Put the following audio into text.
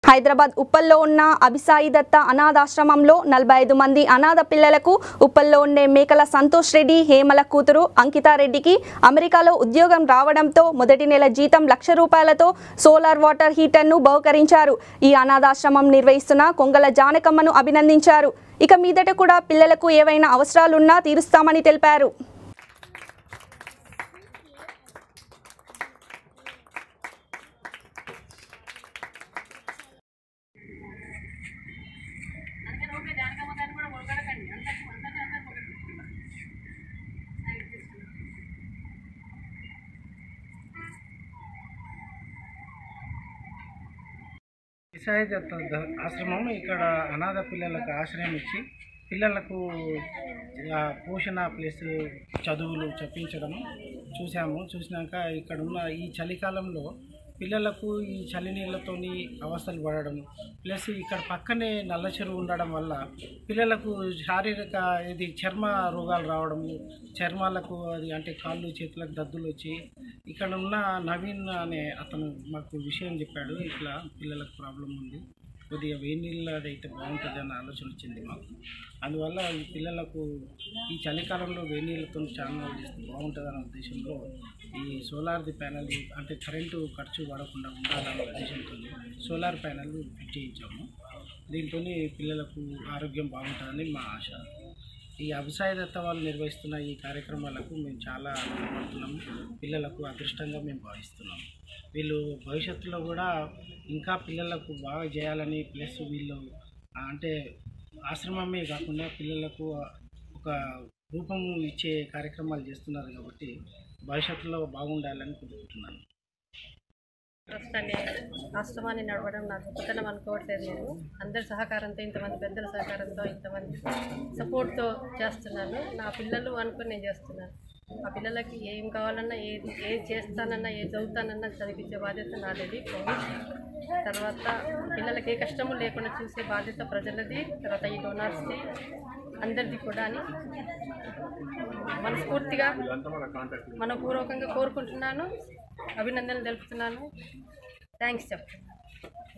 హైదరాబాద్ ఉప్పల్లో ఉన్న అభిసాయి దత్త అనాథాశ్రమంలో నలభై ఐదు మంది అనాథ పిల్లలకు ఉప్పల్లో ఉండే మేకల సంతోష్ రెడ్డి హేమల కూతురు అంకితారెడ్డికి అమెరికాలో ఉద్యోగం రావడంతో మొదటి నెల జీతం లక్ష రూపాయలతో సోలార్ వాటర్ హీటర్ను బహుకరించారు ఈ అనాథాశ్రమం నిర్వహిస్తున్న కొంగల జానకమ్మను అభినందించారు ఇక మీదట కూడా పిల్లలకు ఏవైనా అవసరాలున్నా తీరుస్తామని తెలిపారు విసాయి దత్త ద- ఆశ్రమం ఇక్కడ అనాథ పిల్లలకు ఆశ్రయం ఇచ్చి పిల్లలకు ఆ, పోషణ ప్లస్ చదువులు చెప్పించడం చూసాము చూసినాక ఇక్కడ ఉన్న ఈ చలికాలంలో పిల్లలకు ఈ చలి నీళ్ళతోని అవస్థలు పడడం ప్లస్ ఇక్కడ పక్కనే నల్ల చెరువు ఉండడం వల్ల పిల్లలకు శారీరక ఇది చర్మ రోగాలు రావడం చర్మాలకు అది అంటే కాళ్ళు చేతులకు దద్దులు వచ్చి ఇక్కడ ఉన్న నవీన్ అనే అతను మాకు విషయం చెప్పాడు ఇట్లా పిల్లలకు ప్రాబ్లం ఉంది కొద్దిగా వేడి నీళ్ళు అది అయితే బాగుంటుంది అన్న ఆలోచన వచ్చింది మాకు అందువల్ల ఈ పిల్లలకు ఈ చలికాలంలో వేడి నీళ్ళతో చాలా చేస్తే బాగుంటుంది అనే ఉద్దేశంలో ఈ సోలార్ది ప్యానల్ అంటే కరెంటు ఖర్చు పడకుండా ఉండాలనే ఉద్దేశంతో సోలార్ ప్యానల్ ఫిట్ చేయించాము దీంతో పిల్లలకు ఆరోగ్యం బాగుంటుందని మా ఆశ ఈ అభిసాయ దత్త వాళ్ళు నిర్వహిస్తున్న ఈ కార్యక్రమాలకు మేము చాలా ఆనందపడుతున్నాము పిల్లలకు అదృష్టంగా మేము భావిస్తున్నాము వీళ్ళు భవిష్యత్తులో కూడా ఇంకా పిల్లలకు బాగా చేయాలని ప్లస్ వీళ్ళు ఆ, అంటే ఆశ్రమమే కాకుండా పిల్లలకు ఒక రూపం ఇచ్చే కార్యక్రమాలు చేస్తున్నారు కాబట్టి భవిష్యత్తులో బాగుండాలని కోరుకుంటున్నాను ట్రస్ట్ అనే ఆశ్రమాన్ని నడవడం నా గొప్పతనం అనుకోవట్లేదు నేను అందరి సహకారంతో ఇంతమంది పెద్దల సహకారంతో ఇంతమంది సపోర్ట్తో చేస్తున్నాను నా పిల్లలు అనుకుని నేను చేస్తున్నాను ఆ పిల్లలకి ఏం కావాలన్నా ఏది ఏది చేస్తానన్నా ఏది చదువుతానన్నా చదివించే బాధ్యత నాది తర్వాత పిల్లలకి ఏ కష్టము లేకుండా చూసే బాధ్యత ప్రజలది తర్వాత ఈ డోనార్స్ది అందరిది కూడా అని మనస్ఫూర్తిగా మనపూర్వకంగా కోరుకుంటున్నాను అభినందనలు తెలుపుతున్నాను థ్యాంక్స్ చెప్తున్నాను